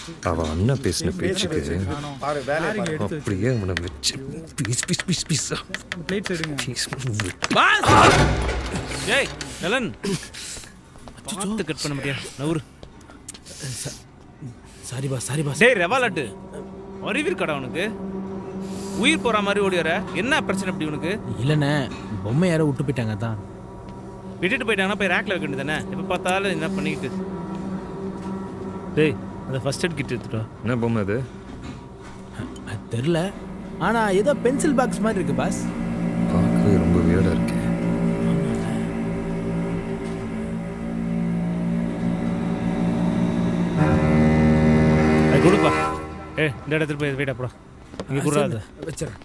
அவ அண்ணன் பேசின பேச்சுக்கு பாரு வேலையை பாரு அப்படியே அவனை வச்சு piece piece piece piece blades எடுங்க பீஸ் பாஸ் டேய் நலன் பார்த்து கட் பண்ண முடியாது நவுரு சாரி பாஸ் சாரி பாஸ் டேய் ரெவாலட்டு அறிவிருக்கடா உனக்கு உயிர் போற மாதிரி ஓடி வர என்ன பிரச்சனை அப்படி உனக்கு இல்லைண்ணே பொம்மை யாரோ விட்டு போயிட்டாங்க தான் விட்டுட்டு போயிட்டாங்கன்னா போய் ரேக்ல வைக்க வேண்டியதானே எப்போ பார்த்தாலும் என்ன பண்ணிக்கிட்டு டேய் அந்த ஃபர்ஸ்ட் எய்ட் கிட் எடுத்துட்டு வா என்ன பொம்மை அது அது தெரில ஆனால் ஏதோ பென்சில் பாக்ஸ் மாதிரி இருக்கு பாஸ் பார்க்கவே ரொம்ப வியர்டா இருக்கு அது கொடுப்பா ஏ இந்த இடத்துல போய் வெயிட்டா போடா இங்கே கூடாது வச்சிடறேன்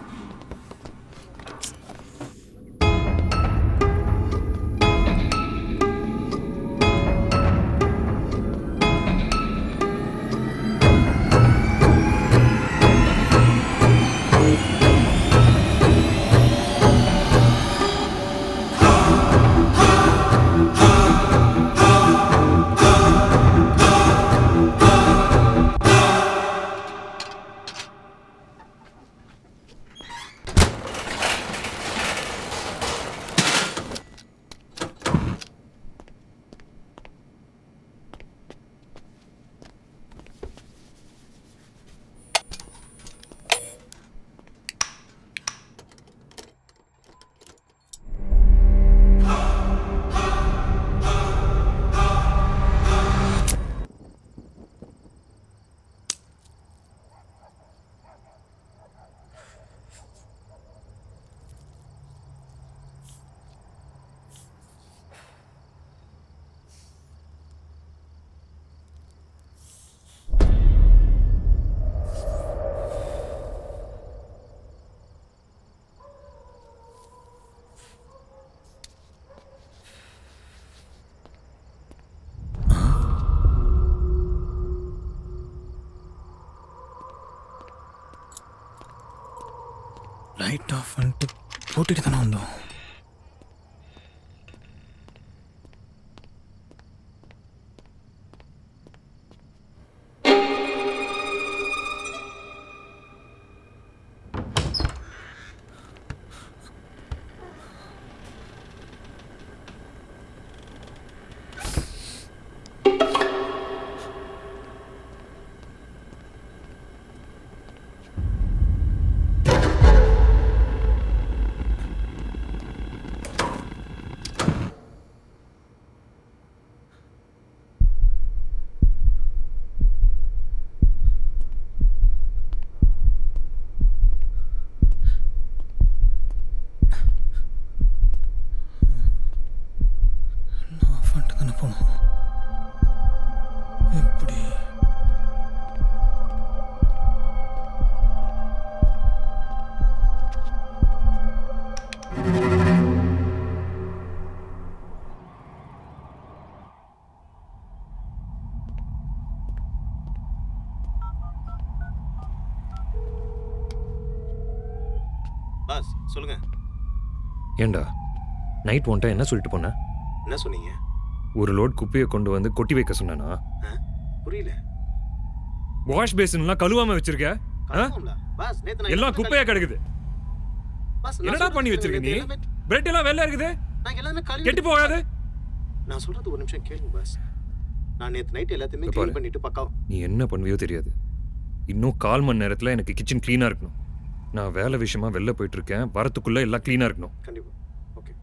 லைட் ஆஃப் பண்ணிட்டு போட்டுட்டு தானே வந்தோம் நான் ஆஃப் பண்ணிட்டு தானே போனோம் எப்படி பாஸ் சொல்லுங்க ஏண்டா நைட் ஒன்ட்டா என்ன சொல்லிட்டு போன என்ன சொன்னீங்க ஒரு லோட் குப்பையை கொண்டு வந்து கொட்டி வைக்க சொன்னானா புரியல வாஷ் பேசின்லாம் கழுவாம வச்சிருக்க ஆ? கன்ஃபார்ம்ல பாஸ் நேத்து நான் எல்லாம் குப்பையா கிடக்குது பாஸ் நான் என்னடா பண்ணி சொல்றது வச்சிருக்க நீ நேத்து எல்லாமே- பிரெட் எல்லாம் வெள்ளை இருக்குது நான் எல்லாமே கழுவி கெட்டு போகாது நான் சொல்றது ஒரு நிமிஷம் கேளுங்க பாஸ் நான் நேத்து நைட் எல்லாத்தையுமே இங்க பாரு. க்ளீன் பண்ணிட்டு பக்கா நீ என்ன பண்ணுவியோ தெரியாது இன்னும் கால் மணி நேரத்தில் எனக்கு கிச்சன் க்ளீனாக இருக்கணும் நான் வேலை விஷயமா வெளில போயிட்டு இருக்கேன் வரத்துக்குள்ள எல்லாம் க்ளீனாக இருக்கணும் கண்டிப்பா ஓகே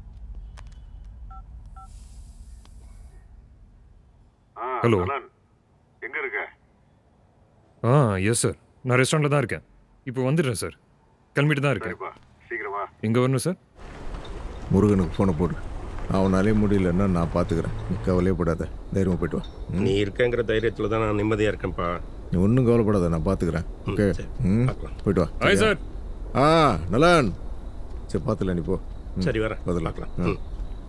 ஹலோ எங்க இருக்க ஆ எஸ் சார் நான் ரெஸ்டாரண்ட்டில் தான் இருக்கேன் இப்போ வந்துடுறேன் சார் கிளம்பிட்டு தான் இருக்கேன் சரிப்பா சீக்கிரமா எங்கே வரணும் சார் முருகனுக்கு ஃபோனை போடு அவனாலே முடியலன்னா நான் பார்த்துக்கிறேன் நீ கவலையே படாத தைரியமாக போயிட்டு வா ம்? நீ இருக்கங்கிற தைரியத்துல தான் நான் நிம்மதியா இருக்கேன்ப்பா நீ ஒன்றும் கவலைப்படாத நான் பார்த்துக்கிறேன் ஓகே சரி, ம் பார்க்கலாம். போயிட்டு வா ஹாய் சரியா? சார் ஆ நலன் சரி பார்த்துல நீ போ ம், சரி வரேன் பார்த்துக்கலாம் பார்க்கலாம் ம். ம்.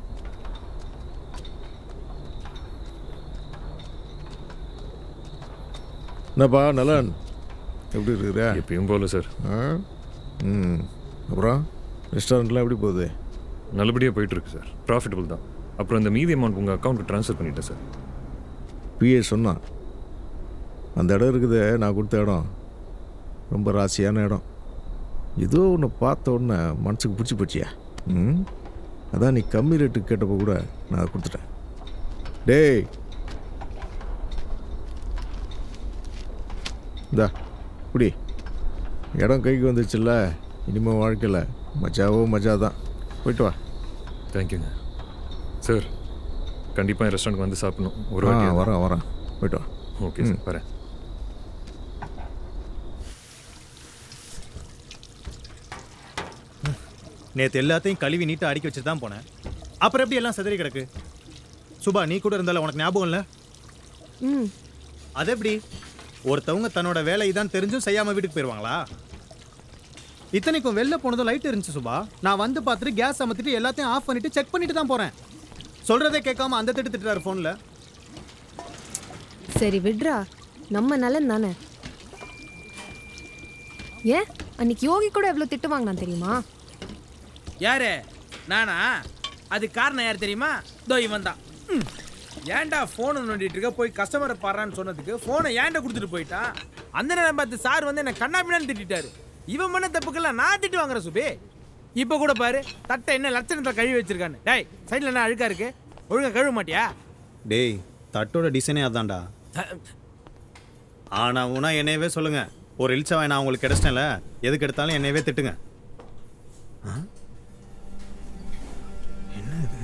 என்னப்பா நலன் எப்படி இருக்கிற எப்பயும் போகல சார் ஆ ம் அப்புறம் ரெஸ்டாரண்ட்லாம் எப்படி போகுது நல்லபடியாக போயிட்டு இருக்கு சார் ப்ராஃபிட்டபிள் தான் அப்புறம் இந்த மீதி அமௌண்ட் உங்கள் அக்கௌண்ட்டுக்கு ட்ரான்ஸ்ஃபர் பண்ணிட்டேன் சார் பிஏ சொன்னான் அந்த இடம் இருக்குது நான் கொடுத்த இடம் ரொம்ப ராசியான இடம் ஏதோ ஒன்று பார்த்த உடனே மனசுக்கு பிடிச்சி போச்சியா ம் அதான் நீ கம்மி ரேட்டுக்கு கேட்டப்போ கூட நான் அதை கொடுத்துட்டேன் டேய் இந்தா குடி இடம் கைக்கு வந்துச்சுல்ல இனிமேல் வாழ்க்கையில் மஜாவோ மஜா தான் போயிட்டு வா தேங்க்யூங்க சார் கண்டிப்பாக ரெஸ்டாரண்ட்க்கு வந்து சாப்பிடணும் ஒரு ஆ வாட்டி வரேன் வரேன் போயிட்டு வா ஓகே சார் வரேன் நேத்து எல்லாத்தையும் கழுவி நீட்டா அடுக்கி வச்சுட்டு தான் போனேன் அப்புறம் எப்படி எல்லாம் சிதறி கிடக்கு சுபா நீ கூட இருந்தால உனக்கு ஞாபகம் இல்ல ம் அது எப்படி ஒருத்தவங்க தன்னோட வேலை இதான் தெரிஞ்சும் செய்யாம வீட்டுக்கு போயிடுவாங்களா இத்தனைக்கும் வெளில போனதும் லைட் இருந்துச்சு சுபா நான் வந்து பார்த்துட்டு கேஸ் அமர்த்திட்டு எல்லாத்தையும் ஆஃப் பண்ணிட்டு செக் பண்ணிட்டு தான் போறேன் சொல்றதே கேட்காம அந்த திட்டு திட்டுறாரு ஃபோனில் சரி விட்ரா நம்ம நலன் தானே ஏன் அன்னைக்கு யோகி கூட எவ்வளோ திட்டு வாங்கினான் தெரியுமா யாரு நானா அது காரணம் யார் தெரியுமா இதோ இவன் தான் ம். ஏன்டா ஃபோனை நோண்டிட்டு இருக்க போய் கஸ்டமரை பாடுறான்னு சொன்னதுக்கு ஃபோனை ஏன்டா கொடுத்துட்டு போயிட்டான் அந்த நேரம் பார்த்து சார் வந்து என்ன கண்ணாபின்னு திட்டிட்டாரு இவன் பண்ண தப்புக்கெல்லாம் நான் திட்டு வாங்குறேன் சுபி இப்போ கூட பாரு தட்டை என்ன லட்சணத்தை கழுவி வச்சிருக்கான்னு டேய் சைடில் என்ன அழுக்கா இருக்கு ஒழுங்கா கழுவ மாட்டியா டேய் தட்டோட டிசைனே அதான்டா ஆனா உனா என்னையவே சொல்லுங்க ஒரு இழிச்சவாய் நான் உங்களுக்கு கிடைச்சிட்டேன்ல எதுக்கு எடுத்தாலும் என்னையவே திட்டுங்க ஆ? என்ன இது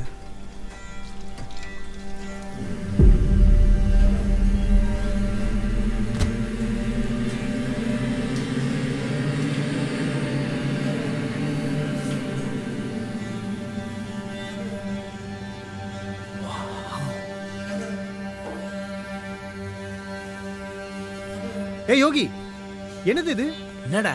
ஏய் யோகி என்னது இது என்னடா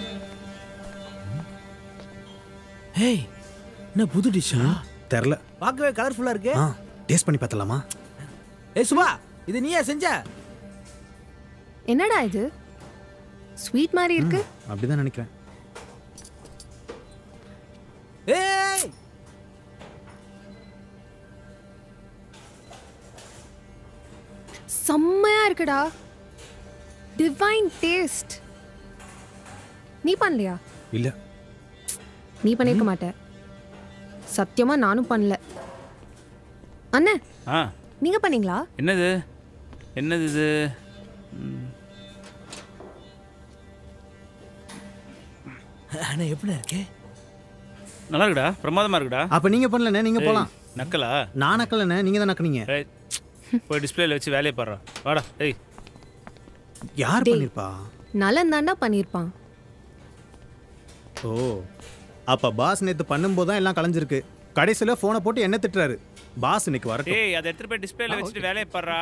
ஏய் என்ன புது டிஷ்ஷா தெரில பார்க்கவே கலர்ஃபுல்லா இருக்கு ஆ டேஸ்ட் பண்ணி பார்த்தலாமா ஏய் சுபா இது நீயா செஞ்ச என்னடா இது ஸ்வீட் மாதிரி இருக்கு அப்படிதான் நினைக்கிறேன் ஏய் செம்மையா இருக்குடா டிவைன் டேஸ்ட் நீ பண்ணலையா இல்ல நீ பண்ணிருக்க மாட்ட சத்தியமா நானும் பண்ணல அண்ணே ஆ நீங்க பண்ணீங்களா என்னது என்னது இது ஆனா எப்படி இருக்கு நல்லா இருக்குடா பிரமாதமா இருக்குடா அப்ப நீங்க பண்ணலண்ணே நீங்க போலாம் ஏய், நக்கலா நான் நக்கலண்ணே நீங்க தான் நக்குனீங்க ரைட் போய் டிஸ்பிளேல வச்சு வேலையை பாடுறா வாடா ஏய் யார் டேய். பண்ணிருப்பா நலன் தாண்டா பண்ணியிருப்பான் ஓ அப்ப பாஸ் நேத்து பண்ணும்போது தான் எல்லாம் கலைஞ்சிருக்கு கடைசியில போனை போட்டு என்ன திட்டுறாரு பாஸ் இன்னைக்கு வரட்டும் ஏய் அதை எடுத்துட்டு போய் டிஸ்பிளேல வச்சுட்டு வேலையை பாடுறா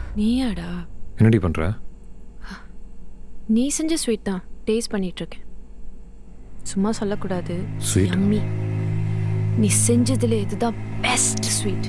நீயாடா என்னடி பண்ற நீ செஞ்ச ஸ்வீட் தான் டேஸ்ட் பண்ணிட்டு இருக்கேன் சும்மா சொல்லக்கூடாது Sweet? Yummy. நீ செஞ்சதுல இதுதான் பெஸ்ட் ஸ்வீட்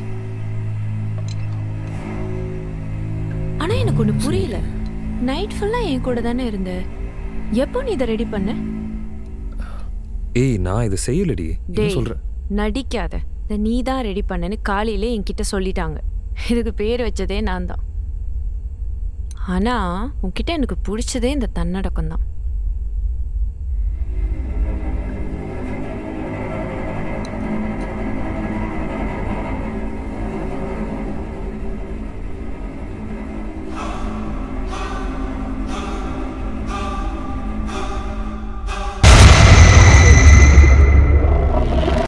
ஆனா எனக்கு ஒண்ணு புரியல நைட் ஃபுல்லா என் கூட தானே இருந்த எப்போ நீ இதை ரெடி பண்ண ஏய் நான் இதை செய்யலடி என்ன டேய் சொல்ற நடிக்காத இதை நீ தான் ரெடி பண்ணேன்னு காலையிலே என்கிட்ட சொல்லிட்டாங்க இதுக்கு பேர் வச்சதே நான் தான் ஆனா உன்கிட்ட எனக்கு பிடிச்சதே இந்த தன்னடக்கம் தான்